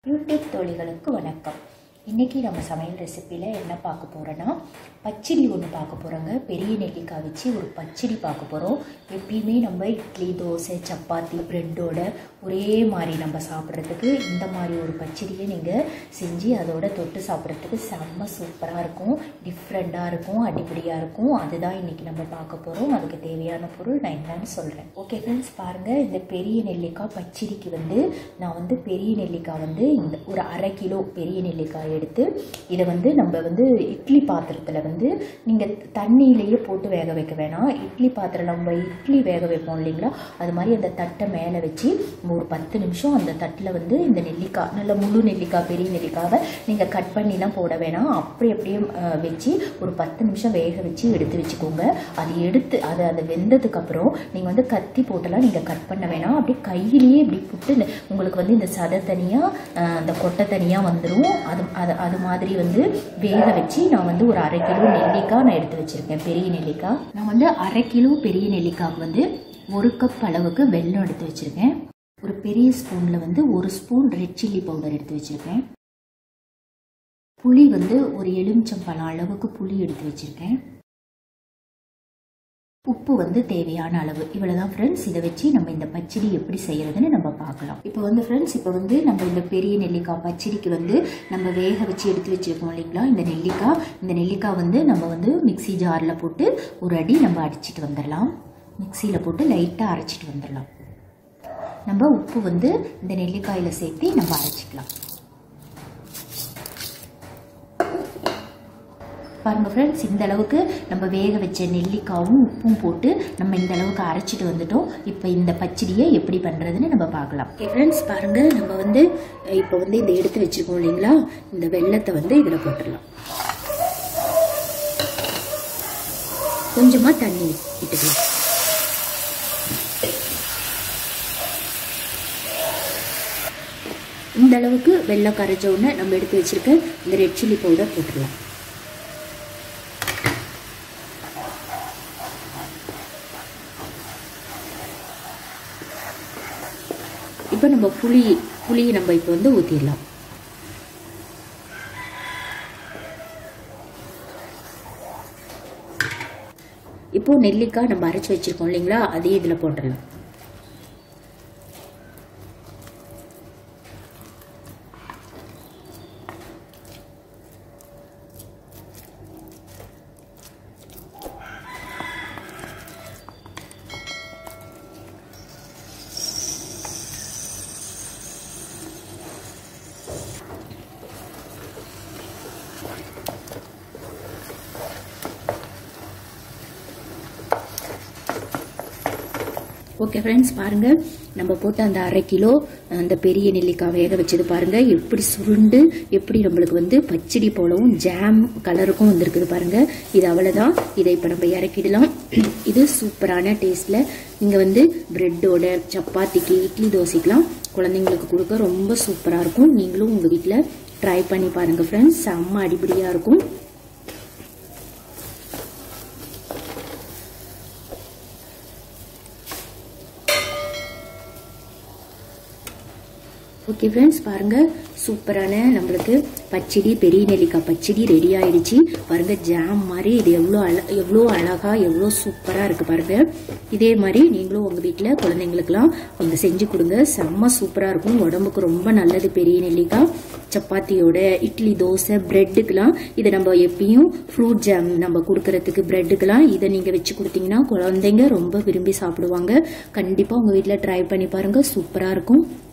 YouTube தோழிகளுக்கு வணக்கம் இன்றைக்கி நம்ம சமையல் ரெசிப்பியில் என்ன பார்க்க போகிறோன்னா பச்சடி ஒன்று பார்க்க போகிறோங்க பெரிய நெல்லிக்காய் வச்சு ஒரு பச்சடி பார்க்க போகிறோம் எப்பயுமே நம்ம இட்லி தோசை சப்பாத்தி ப்ரெட்டோட ஒரே மாதிரி நம்ம சாப்பிட்றதுக்கு இந்த மாதிரி ஒரு பச்சடியை நீங்கள் செஞ்சு அதோட தொட்டு சாப்பிட்றதுக்கு செம்ம சூப்பராக இருக்கும் டிஃப்ரெண்ட்டாக இருக்கும் அடிப்படியாக இருக்கும் அதுதான் இன்றைக்கி நம்ம பார்க்க போகிறோம் அதுக்கு தேவையான பொருள் நான் என்னன்னு சொல்கிறேன் ஓகே ஃப்ரெண்ட்ஸ் பாருங்கள் இந்த பெரிய நெல்லிக்காய் பச்சடிக்கு வந்து நான் வந்து பெரிய நெல்லிக்காய் வந்து இந்த ஒரு அரை கிலோ பெரிய நெல்லிக்காய் எடுத்து இதை வந்து நம்ம வந்து இட்லி பாத்திரத்தில் வந்து நீங்கள் தண்ணியிலேயே போட்டு வேக வைக்க வேணாம் இட்லி பாத்திரம் நம்ம இட்லி வேக வைப்போம் இல்லைங்களா அது மாதிரி அந்த தட்டை மேலே வச்சு ஒரு பத்து நிமிஷம் அந்த தட்டில் வந்து இந்த நெல்லிக்காய் நல்ல முழு நெல்லிக்காய் பெரிய நெல்லிக்காவை நீங்கள் கட் பண்ணிலாம் போட வேணாம் அப்படி அப்படியே அஹ், வச்சு ஒரு பத்து நிமிஷம் வேக வச்சு எடுத்து வச்சுக்கோங்க அது எடுத்து அது அது வெந்ததுக்கப்புறம் நீங்கள் வந்து கத்தி போட்டெல்லாம் நீங்கள் கட் பண்ண வேணாம் அப்படியே கையிலேயே இப்படி புட்டு இந்த- உங்களுக்கு வந்து இந்த சதை தனியாக அந்த கொட்டை தனியாக வந்துடும் அது அது அது மாதிரி வந்து வேக வச்சு நான் வந்து ஒரு அரை கிலோ நெல்லிக்காய் நான் எடுத்து வச்சுருக்கேன் பெரிய நெல்லிக்காய் நான் வந்து அரை கிலோ பெரிய நெல்லிக்காய்க்கு வந்து ஒரு கப் அளவுக்கு வெல்லம் எடுத்து வச்சுருக்கேன் ஒரு பெரிய ஸ்பூனில் வந்து ஒரு ஸ்பூன் ரெட் சில்லி பவுடர் எடுத்து வச்சுருக்கேன் புளி வந்து ஒரு எலுமிச்சம்பழம் அளவுக்கு புளி எடுத்து வச்சுருக்கேன் உப்பு வந்து தேவையான அளவு இவ்வளோதான் ஃப்ரெண்ட்ஸ் இதை வச்சு நம்ம இந்த பச்சடி எப்படி செய்யறதுன்னு நம்ம பார்க்கலாம் இப்போ வந்து ஃப்ரெண்ட்ஸ் இப்போ வந்து நம்ம இந்த பெரிய நெல்லிக்காய் பச்சடிக்கு வந்து நம்ம வேக வச்சு எடுத்து வச்சிருக்கோம் இல்லைங்களா இந்த நெல்லிக்காய் இந்த நெல்லிக்காய் வந்து நம்ம வந்து மிக்ஸி ஜாரில் போட்டு ஒரு அடி நம்ம அடிச்சிட்டு வந்துடலாம் மிக்சியில் போட்டு லைட்டாக அரைச்சிட்டு வந்துடலாம் நம்ம உப்பு வந்து இந்த நெல்லிக்காயில் சேர்த்து நம்ம அரைச்சிக்கலாம் பாருங்க ஃப்ரெண்ட்ஸ் இந்த அளவுக்கு நம்ம வேக வச்ச நெல்லிக்காவும் உப்பும் போட்டு நம்ம இந்த அளவுக்கு அரைச்சிட்டு வந்துட்டோம் இப்போ இந்த பச்சடியை எப்படி பண்ணுறதுன்னு நம்ம பார்க்கலாம் ஓகே ஃப்ரெண்ட்ஸ் பாருங்க நம்ம வந்து இப்போ வந்து இந்த எடுத்து வச்சிருக்கோம் இல்லைங்களா இந்த வெள்ளத்தை வந்து இதில் போட்டுடலாம் கொஞ்சமாக தண்ணி விட்டுக்கலாம் இந்த அளவுக்கு வெள்ளம் கரைச்ச உடனே நம்ம எடுத்து வச்சிருக்க இந்த ரெட் சில்லி பவுடர் போட்டுடலாம் இப்போ நம்ம புளி புளியை நம்ம இப்போ வந்து ஊற்றிடலாம் இப்போ நெல்லிக்காய் நம்ம அரைச்சி வச்சிருக்கோம் இல்லைங்களா அதையும் இதில் போட்டுடலாம் ஓகே ஃப்ரெண்ட்ஸ் பாருங்க நம்ம போட்ட அந்த அரை கிலோ அந்த பெரிய நெல்லிக்காய் வேக வச்சது பாருங்க எப்படி சுருண்டு எப்படி நம்மளுக்கு வந்து பச்சடி போலவும் ஜாம் கலருக்கும் வந்திருக்குது பாருங்க இது அவ்வளோதான் இதை இப்போ நம்ம இறக்கிடலாம் இது சூப்பரான டேஸ்ட்ல நீங்கள் வந்து பிரெட்டோட சப்பாத்திக்கு இட்லி தோசைக்கெலாம் குழந்தைங்களுக்கு கொடுக்க ரொம்ப சூப்பராக இருக்கும் நீங்களும் உங்கள் வீட்டில் ட்ரை பண்ணி பாருங்க ஃப்ரெண்ட்ஸ் செம்ம அடிப்படியாக இருக்கும் ஓகே ஃப்ரெண்ட்ஸ் பாருங்க சூப்பரான நம்மளுக்கு பச்சடி பெரிய நெல்லிக்காய் பச்சடி ரெடி ஆயிடுச்சு பாருங்க ஜாம் மாதிரி இது எவ்வளோ அழ எவ்வளோ அழகா எவ்வளோ சூப்பராக இருக்கு பாருங்க இதே மாதிரி நீங்களும் உங்கள் வீட்டில் குழந்தைங்களுக்குலாம் கொஞ்சம் செஞ்சு கொடுங்க செம்ம சூப்பராக இருக்கும் உடம்புக்கு ரொம்ப நல்லது பெரிய நெல்லிக்காய் சப்பாத்தியோட இட்லி தோசை பிரெட்டுக்கெலாம் இதை நம்ம எப்பயும் ஃப்ரூட் ஜாம் நம்ம கொடுக்கறதுக்கு பிரெட்டுக்கெலாம் இதை நீங்கள் வச்சு கொடுத்தீங்கன்னா குழந்தைங்க ரொம்ப விரும்பி சாப்பிடுவாங்க கண்டிப்பாக உங்கள் வீட்டில் ட்ரை பண்ணி பாருங்கள் சூப்பராக இருக்கும்